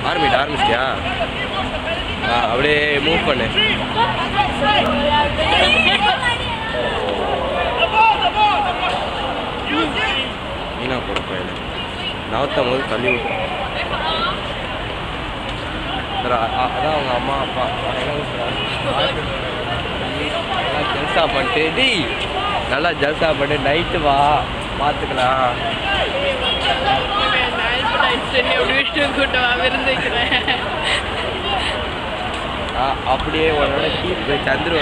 ஆரம்பிட்டு ஆரம்பிச்சிட்டியா ஆ அப்படியே மூவ் பண்ணு வீணா போட போயில நவத்தம் போது தள்ளி விட்டு சார் அதான் அவங்க அம்மா அப்பா அவங்க என்ன சொல்றாங்க? நல்லா ஜல்சா பண்ணிட்டு டேய் நல்லா ஜல்சா பண்ணிட்டு நைட்டு வா பார்த்துக்கலாம் ஆ, அப்படியே உன்னோட கீப் சந்துரு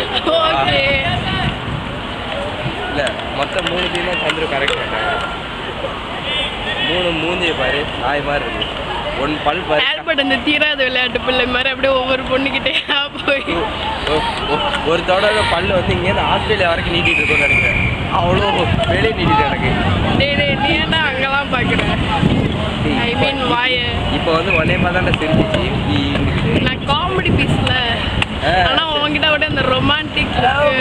இல்லை மொத்தம் மூணு டீமாக சந்துரு கரெக்ட் பண்ணாங்க மூணு மூஞ்சியை பாரு நாய் மாதிரி இருக்கு ஒன் பல் பாரு ஆல்பர்ட் அந்த தீராத விளையாட்டு பிள்ளை மாதிரி அப்படியே ஒவ்வொரு பொண்ணுகிட்டே போய் ஒ- ஒ- ஒரு தடவை பல்லு வந்து இங்கேருந்து ஆஸ்திரேலியா வரைக்கும் நீட்டிட்டு இருக்கும்னு நினைக்கிறேன் அவ்வளோ வெளியே நீட்டிட்டு எனக்கு டேய் டேய் நீ ஏன்டா அங்கெல்லாம் பார்க்குற ஐ மீன் வாய இப்போ வந்து ஒன்னே தான் சிரிச்சிச்சு நீ இங்கிட்டு. நான் காமெடி பீஸ்ல ஆ. ஆனா உன்கிட்ட விட அந்த ரொமான்டிக்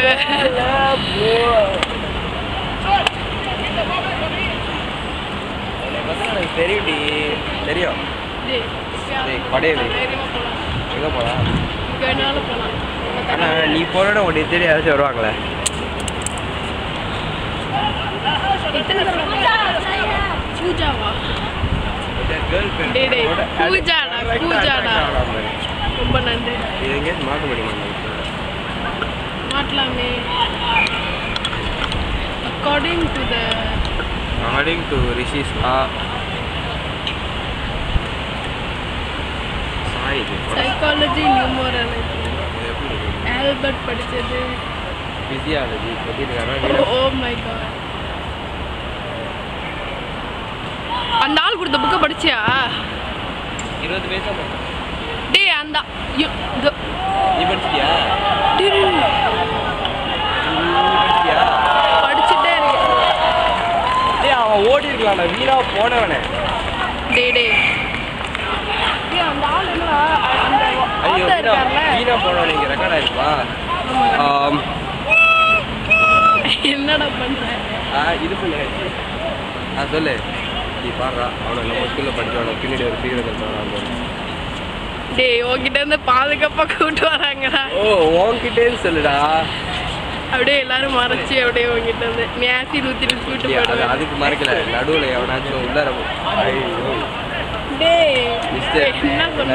உன்னை பார்த்தா எனக்கு தெரியும்டி தெரியும் டேய், படையே வை. எங்கே போகலாம் போலாம் ஆனால் நீ போனோட உன்னை தேடி யாராச்சும் வருவாங்களே எத்தனை தடவை பூஜாவா கேர்ள் டேய், டேய், பூஜாடா, பூஜாடா. ரொம்ப நன்றி இது எங்கேயாச்சும் மாற்ற முடியுமா மாட்டலாமே according to the according to ரிஷிஸ் ஆ சாய் இது சைக்காலஜி நியூமராலஜி இது எப்படி இருக்கு? ஆல்பர்ட் படிச்சது பிசியாலஜி பற்றி ஓ மை காட் அந்த ஆள் கொடுத்த புக்கை படிச்சியா இருபது பேசா மட்டும் டேய் அந்த யு- the- நீ படிச்சிட்டியா டேய், டேய், நீ படிச்சிட்டியா படிச்சுட்டே இருக்கேன் டேய் அவன் ஓடி இருக்கலாம்டா வீணா போனவனே டேய் டேய் டேய், அந்த ஆள் என்னடா அந்த ஐயோ author வீணா இருக்கார்ல வீணா போனவனே இங்கே ரெக்கார்ட் ஆயிருப்பா ஆம், என்னடா பண்ற ஆ இது பண்ணு ஆ சொல்லு நீ பாடுறா அவனை நம்ம ஸ்கூலில் படிச்சவன பின்னாடி ஒரு சீக்கிரம் சொல்கிறான் டேய் உன்கிட்ட இருந்து பாதுகாப்பா கூட்டு வராங்கடா ஓ உன்கிட்டேன்னு சொல்லுடா அப்படியே எல்லாரும் மறைச்சு அப்படியே உங்ககிட்ட இருந்து நீ ஆசிட் ஊத்திட்டு கூட்டு டேய், அது போயிடுவேன் அதுக்கு மறைக்கல நடுவில் எவனாச்சும் உள்ளார போ- ஐயோ டேய் மிஸ்டர் என்ன சொன்ன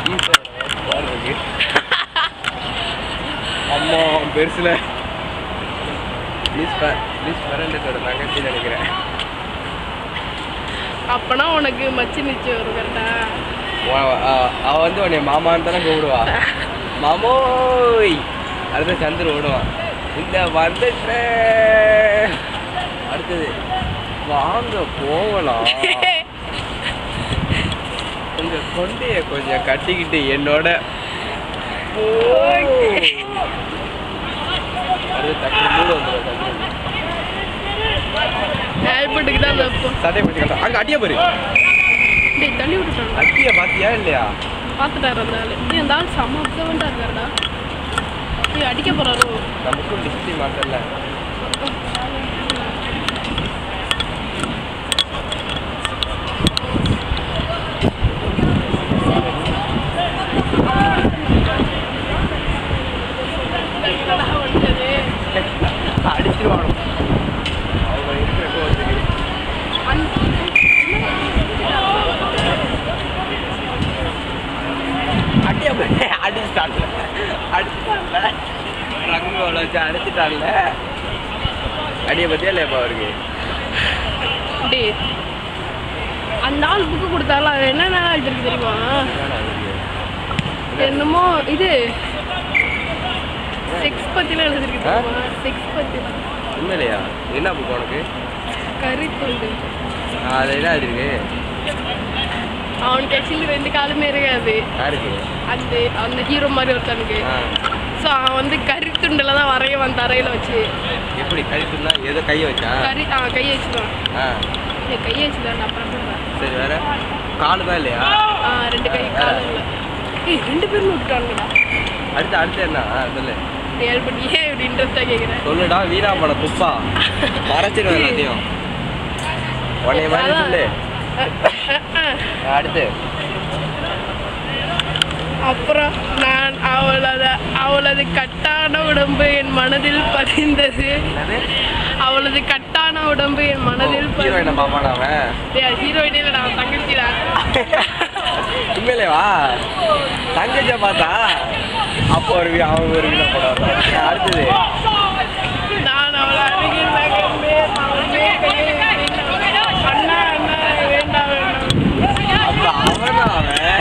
அம்மா பெருசுல மிஸ் மிஸ் பரண்டத்தோட தங்கச்சி நினைக்கிறேன் அப்பனா உனக்கு மச்சி நிச்சயம் வரும் கரெக்டா உன்- அ- அவ வந்து உன்னை மாமான்னு தானே கூப்பிடுவா மாமோய் அடுத்த சந்திர ஓடுவான் இந்த வந்துட்டேன் அடுத்தது வாங்க போகலாம் உங்க கொண்டைய கொஞ்சம் கட்டிக்கிட்டு என்னோட போ. அடுத்து டக்குனு மூடு வந்துடும் சந்திரன். ஆல்பர்ட்டுக்கு தான் அந்த பொ- சட்டை பிடிச்சிக்கிட்டா அங்க அடியா பாரு டேய் தள்ளி விட்டுட்டாங்க அட்டிய பாத்தியா இல்லையா பார்த்துட்டாரு அந்த ஆள் டேய் அந்த ஆள் செம்ம அப்சர்வெண்ட்டாக இருக்காருடா டேய் அடிக்க போறாரோ நமக்கும் டிசிப்ளின் மாத்தல என்னடா வந்துட்டது அடிச்சிருவானோ அவங்க இருக்கிற கோவத்துக்கு அடியா போய் அடிச்சிட்டான்ல அடிச்சிட்டான்ல ரங்கு அவ்வளோ வச்சு அடிச்சிட்டான்ல அடியை பத்தியா இல்லையாப்பா அவருக்கு டேய் அந்த ஆள் புக்கு கொடுத்தாலும் அது என்னென்ன எழுதிருக்கு தெரியுமா என்னடா அவருக்கு? என்னமோ இது செக்ஸ் பத்திலாம் எழுதிருக்கு தெரியுமா செக்ஸ் பத்தி உண்மையிலையா என்ன புக் உனக்கு கறி துண்டு அது என்ன இருக்கு அவனுக்கு ஆக்சுவலி ரெண்டு காலுமே இருக்காது யாருக்கு அந்த அந்த ஹீரோ மாதிரி ஒருத்தனுக்கு ஆ ஸோ அவன் வந்து கறி துண்டில் தான் வரையவன் தரையில் வச்சு எப்படி கழித்துனா எதை கையை வச்சா கறி ஆ கையை வச்சுதான் ஆ இல்லை கையை வச்சுதான் அப்புறம் சொல்கிறேன் சரி வேற காலு தான் இல்லையா ஆ ரெண்டு கை காலம் இல்லை ஏய் ரெண்டு பேரும் விட்டுட்டானுங்கடா அடுத்து அடுத்து என்ன ஆ, சொல்லு ஏழு பண்ணி ஏன் இப்படி இன்ட்ரெஸ்டாக கேட்குறேன் சொல்லுடா வீணா பட துப்பா மறைச்சிடும் எல்லாத்தையும் உன்னைய மாதிரி சொல்லு அடுத்து அப்புறம் நான் அவளது அவளது கட்டான உடம்பு என் மனதில் பதிந்தது என்னது அவளது கட்டான உடம்பு என் மனதில் ஹீரோயினை பாப்பானா அவன் ஹீரோயினே இல்லை நான் தங்கச்சிடா உண்மையிலே வா தங்கச்சியை பார்த்தா அப்போ ஒரு வி- அவன் ஒரு வீடியோ போட வந்தான் அடுத்தது நான் அவளை அருகில் நகர்ந்தே அவளே கையை வைத்தேன். அண்ணா அண்ணா வேண்டாம் வேண்டாம் அப்ப அவன் அவன்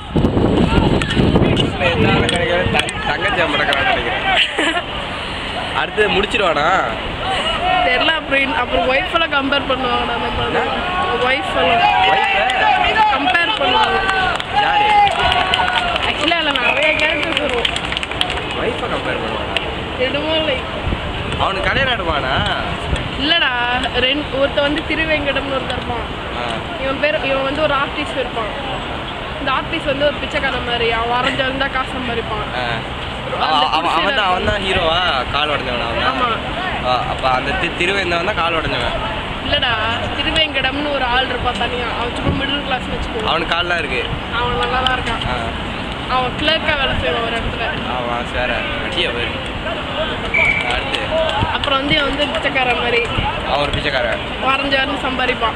வீட்டுல என்னால கிடைக்கிற தங்க- தங்கச்சி மடக்கிறான்னு நினைக்கிறேன் அடுத்தது முடிச்சிருவானா தெரியல அப்புறம் அப்புறம் ஒய்ஃப் எல்லாம் கம்பேர் பண்ணுவாங்க அந்த படம் ஒய்ஃப் எல்லாம் ஒய்ஃபை கம்பேர் பண்ணுவாங்க யாரு ஆக்சுவலாக அதில் நிறைய கேரக்டர்ஸ் வரும் ஒய்ஃபை கம்பேர் பண்ணுவானா எதுவும் இல்லை அவனுக்கு கல்யாணம் ஆடுவானா இல்லைடா ரெண்டு ஒருத்தன் வந்து திருவேங்கடம்னு ஒருத்தர் இருப்பான் ஆ. இவன் பேர் இவன் வந்து ஒரு ஆர்டிஸ்ட் இருப்பான் இந்த ஆர்டிஸ்ட் வந்து ஒரு பிச்சைக்காரன் மாதிரி அவன் வரைஞ்சிருந்தா காசு சம்பாதிப்பான் ஆ. அவ- அவன் அவன் தான் அவன் தான் ஹீரோவா கால் உடஞ்சவன் அவன் தான் ஆமா. ஆ, அப்ப அந்த தி- திருவேந்தவன் தான் கால் உடஞ்சவன் இல்லைடா திருவேங்கடம்னு ஒரு ஆள் இருப்பான் தனியாக அவன் சும்மா மிடில் கிளாஸ்னு வச்சுக்கோ அவனுக்கு கால்லாம் இருக்கு அவன் நல்லா தான் இருக்கான் ஆ. அவன் கிளர்க்காக வேலை செய்வான் ஒரு இடத்துல அவன் வேற கட்டிய பேர் அடுத்து அப்புறம் வந்து இவன் வந்து பிச்சைக்காரன் மாதிரி அவன் ஒரு பிச்சைக்காரன் வரைஞ்ச வரைஞ்சு சம்பாதிப்பான்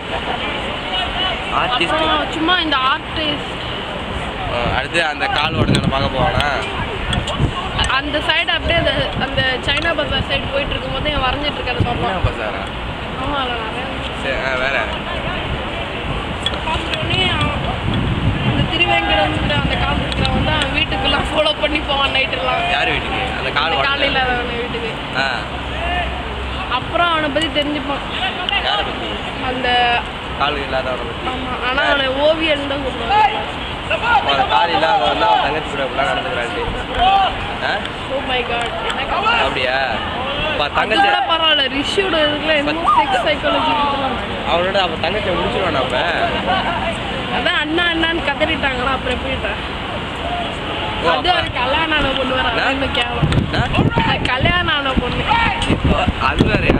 ஆர்டிஸ்ட் அப்புறம் சும்மா இந்த ஆர்டிஸ்ட் அடுத்து அந்த கால் உடஞ்சவனை பார்க்க போவானா அந்த சைடு அப்படியே அந்த அந்த சைனா பஜார் சைடு போயிட்டு இருக்கும்போது இவன் வரைஞ்சிட்டு இருக்கிறத என்ன பார்ப்பான் பசாரா ஆமா அதில் நிறைய சரி ஆ, வேற பார்த்தோன்னே அவன் அந்த திருவேங்கடம்ன்ற அந்த காலத்துல வந்து அவன் வீட்டுக்குலாம் ஃபாலோ பண்ணி போவான் நைட்டெல்லாம் யார் வீட்டுக்கு அந்த கால் அந்த உடஞ்ச காலையில் அவன் வீட்டுக்கு ஆ அப்புறம் அவனை பற்றி தெரிஞ்சுப்பான் யாரை பத்தி அந்த கால் இல்லாதவனை பத்தி ஆமாம் ஆனால் அவனை ஓவியன் தான் கூப்பிடுவாங்க அவன் கால் இல்லாதவன் தான் அவன் தங்கச்சி கூட இப்படிலாம் நடந்துக்கிறான்ட்டு ஆ ஓ மை காட் என்ன கதை? அப்படியா அப்ப அது தங்கச்சி கூட பரவாயில்ல ரிஷியோட இதுல என்னமோ செக்ஸ் சைக்காலஜி அவனோட அப்ப தங்கச்சியை முடிச்சிருவானா அப்ப அதான் அண்ணா அண்ணான்னு கதறிட்டாங்களா அப்புறம் எப்படிட்டா ஓ, அது அப்ப- ஒரு கல்யாணம் ஆன பொண்ணு வர என்ன? கேவலம் ஆ? அது கல்யாணம் ஆன பொண்ணு இப்போ அது வேறயா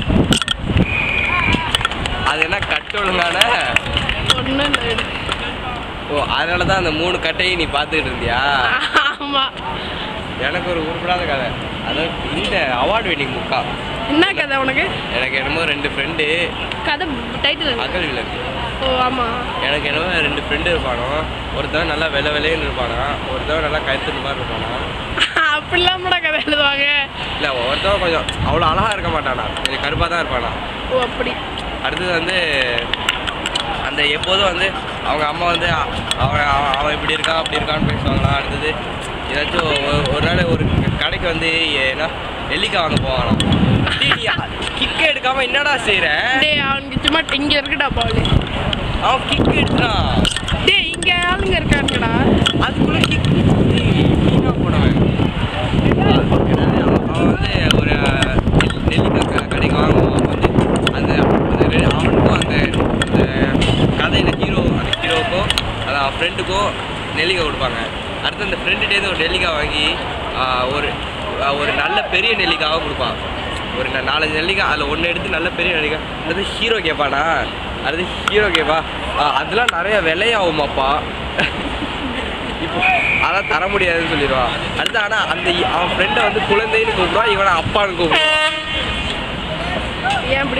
அது என்ன கட்டு ஒழுங்கான பொண்ணு ஓ அதனால தான் அந்த மூணு கட்டையும் நீ பார்த்துக்கிட்டு இருந்தியா ஆமா எனக்கு ஒரு உருப்படாத கதை அதான் இந்த அவார்டு வின்னிங் புக்கா என்ன கதை உனக்கு எனக்கு என்னமோ ரெண்டு ஃப்ரெண்டு கதை டைட்டில் அகல் விளக்கு ஓ ஆமா எனக்கு என்னமோ ரெண்டு ஃப்ரெண்டு இருப்பானோ ஒருத்தவன் நல்லா வெள்ளை வெள்ளைன்னு இருப்பானா ஒருத்தவன் நல்லா கருத்துட்டு மாதிரி இருப்பானா அப்படிலாம் கூட கதை எழுதுவாங்க இல்லை ஒருத்தவன் கொஞ்சம் அவ்வளோ அழகாக இருக்க மாட்டானா கொஞ்சம் கருப்பாக தான் இருப்பானா ஓ அப்படி அடுத்தது வந்து அந்த எப்போதும் வந்து அவங்க அம்மா வந்து அ- அவன் அவன் அவன் இப்படி இருக்கான் அப்படி இருக்கான்னு பேசுவாங்களா அடுத்தது ஏதாச்சும் ஒரு- ஒரு நாள் ஒரு கடைக்கு வந்து ஏன்னா நெல்லிக்காய் வாங்க போவானாம் டேய், நீ கிக்க எடுக்காம என்னடா செய்ற டேய் அவனுக்கு சும்மா இங்க இருக்குடா பாலு அவன் கிக் எடுத்தான் டேய் இங்க ஆளுங்க இருக்கானுங்கடா அதுக்குள்ள கிக் வீணா போனவன் என்னது, அவன் அவன் வந்து ஒரு நெல்- நெல்லிக்காய் க- கடைக்கு வாங்குவான் வந்து அந்த அந்த ரெ- அவனுக்கும் அந்த அந்த கதையில ஹீரோ அந்த ஹீரோவுக்கும் அது அவன் ஃப்ரெண்டுக்கும் நெல்லிக்காய் கொடுப்பாங்க அடுத்து அந்த ஃப்ரெண்டுகிட்டேருந்து ஒரு நெல்லிக்காய் வாங்கி ஆஹ், ஒரு ஆஹ், ஒரு நல்ல பெரிய நெல்லிக்காவை கொடுப்பான் ஒரு நா- நாலஞ்சு நெல்லிக்காய் அதில் ஒன்று எடுத்து நல்ல பெரிய நெல்லிக்காய் அடுத்து ஹீரோ கேட்பானா அடுத்து ஹீரோ கேட்பா ஆஹ், அதெல்லாம் நிறைய விலையாகுமாப்பா இப்போ அதான் தர முடியாதுன்னு சொல்லிடுவான் அடுத்து ஆனால் அந்த இ- அவன் ஃப்ரெண்டை வந்து குழந்தைன்னு கூப்பிடுவான் இவனை அப்பான்னு கூப்பிடுவான் ஏன் இப்படி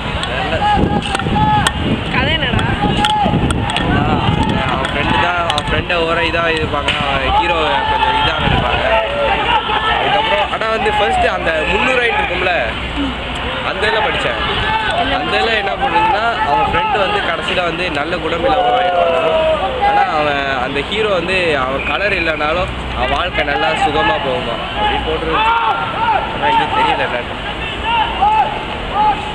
கதை என்னடா அதான், அவன் ஃப்ரெண்டு தான் அவன் ஃப்ரெண்டை ஓர இதாக இருப்பாங்க ஹீரோ கொஞ்சம் இதாக இருப்பாங்க அதுக்கப்புறம் ஆனால் வந்து ஃபர்ஸ்ட் அந்த முந்நூறாயிட்டு இருக்கும்ல அந்த இதில் படித்தேன் அந்த இதில் என்ன பண்ணுறதுன்னா அவன் ஃப்ரெண்டு வந்து கடைசியில் வந்து நல்ல குணம் இல்லாமல் ஆயிடுவாங்க ஆனால் அவன் அந்த ஹீரோ வந்து அவன் கலர் இல்லைனாலும் அவன் வாழ்க்கை நல்லா சுகமாக போகுமா அப்படி போட்டுருக்கு ஆனால் இது தெரியல என்னன்னு